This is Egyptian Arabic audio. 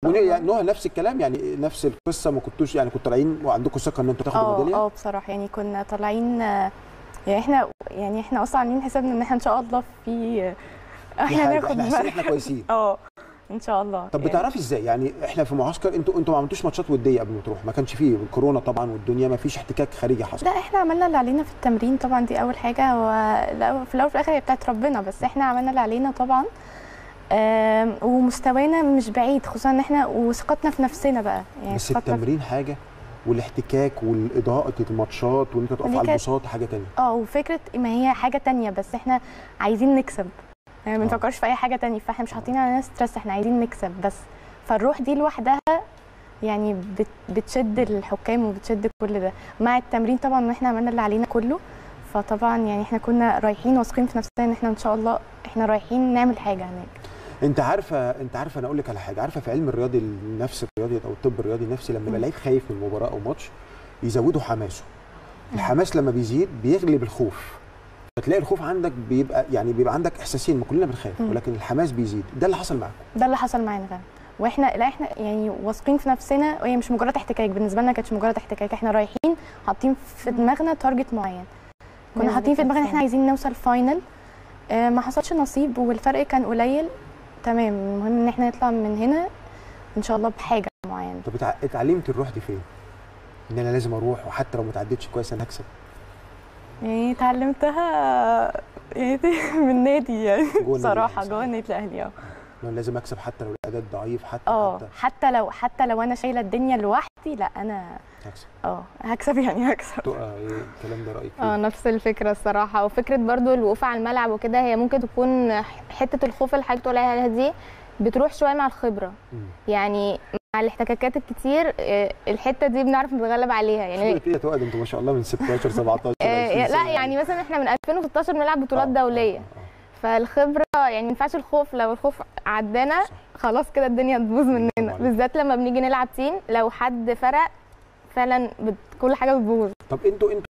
ونهى يعني نهى نفس الكلام يعني نفس القصه ما كنتوش يعني كنتوا طالعين وعندكم ثقه ان انتوا تاخدوا اه ميداليه اه بصراحه يعني كنا طالعين آه، يعني احنا يعني احنا اصلا عاملين حسابنا ان احنا ان شاء الله في دي احنا حاجة، هناخد احنا حاسين مركز. احنا كويسين اه ان شاء الله طب يعني. بتعرفي ازاي يعني احنا في معسكر انتوا انتوا ما عملتوش ماتشات وديه قبل ما تروح ما كانش فيه الكورونا طبعا والدنيا ما فيش احتكاك خارجي حصل لا احنا عملنا اللي علينا في التمرين طبعا دي اول حاجه وفي الاول وفي الاخر هي بتاعت ربنا بس احنا عملنا اللي علينا طبعا آم، ومستوانا مش بعيد خصوصا ان احنا وثقتنا في نفسنا بقى يعني بس ثقتنا في- التمرين حاجه والاحتكاك والاضاءه الماتشات وان انت تقف دي على كانت- البساط حاجه تانية اه وفكره ما هي حاجه تانية بس احنا عايزين نكسب يعني ما آه. بنفكرش في اي حاجه تانية فاحنا مش حاطين علينا ستريس احنا عايزين نكسب بس فالروح دي لوحدها يعني بت بتشد الحكام وبتشد كل ده مع التمرين طبعا ان احنا عملنا اللي علينا كله فطبعا يعني احنا كنا رايحين واثقين في نفسنا ان احنا ان شاء الله احنا رايحين نعمل حاجه هناك انت عارفه انت عارفه انا اقول لك على حاجه عارفه في علم الرياضي النفس الرياضي او الطب الرياضي النفسي لما يبقى مم. لعيب خايف من مباراه او ماتش يزودوا حماسه الحماس لما بيزيد بيغلب الخوف فتلاقي الخوف عندك بيبقى يعني بيبقى عندك احساسين ما كلنا بنخاف مم. ولكن الحماس بيزيد ده اللي حصل معاكم ده اللي حصل معانا فعلا واحنا لا احنا يعني واثقين في نفسنا وهي مش مجرد احتكاك بالنسبه لنا كانتش مجرد احتكاك احنا رايحين حاطين في دماغنا تارجت معين كنا نسبة حاطين في دماغنا ان احنا نفسنا. عايزين نوصل فاينل آه ما حصلش نصيب والفرق كان قليل تمام المهم ان احنا نطلع من هنا ان شاء الله بحاجه معينه طب اتع- اتعلمت الروح دي فين؟ ان انا لازم اروح وحتى لو ما تعدتش كويس انا هكسب يعني اتعلمتها يعني من نادي يعني جوه النادي بصراحه الأهلي، جوه صح؟ النادي الاهلي اه إن انا لازم اكسب حتى لو الاداء ضعيف حتى اه حتى حتى لو حتى لو انا شايله الدنيا لوحدي لا انا هكسب اه هكسب يعني هكسب تقى ايه الكلام ده رايك اه فيه؟ نفس الفكره الصراحه وفكره برضو الوقوف على الملعب وكده هي ممكن تكون حته الخوف اللي حضرتك بتقولي عليها دي بتروح شويه مع الخبره مم. يعني مع الاحتكاكات الكتير آه، الحته دي بنعرف نتغلب عليها يعني خبرة ايه يا تقى انتوا ما شاء الله من 16 17 آه، 20 لا سنة. يعني مثلا احنا من 2016 بنلعب بطولات آه، دوليه آه، آه. فالخبره يعني ما ينفعش الخوف لو الخوف عدانا صح. خلاص كده الدنيا تبوظ برافو مننا عليك. بالذات لما بنيجي نلعب تيم لو حد فرق فعلا بت... كل حاجه بتبوظ طب انتوا انتوا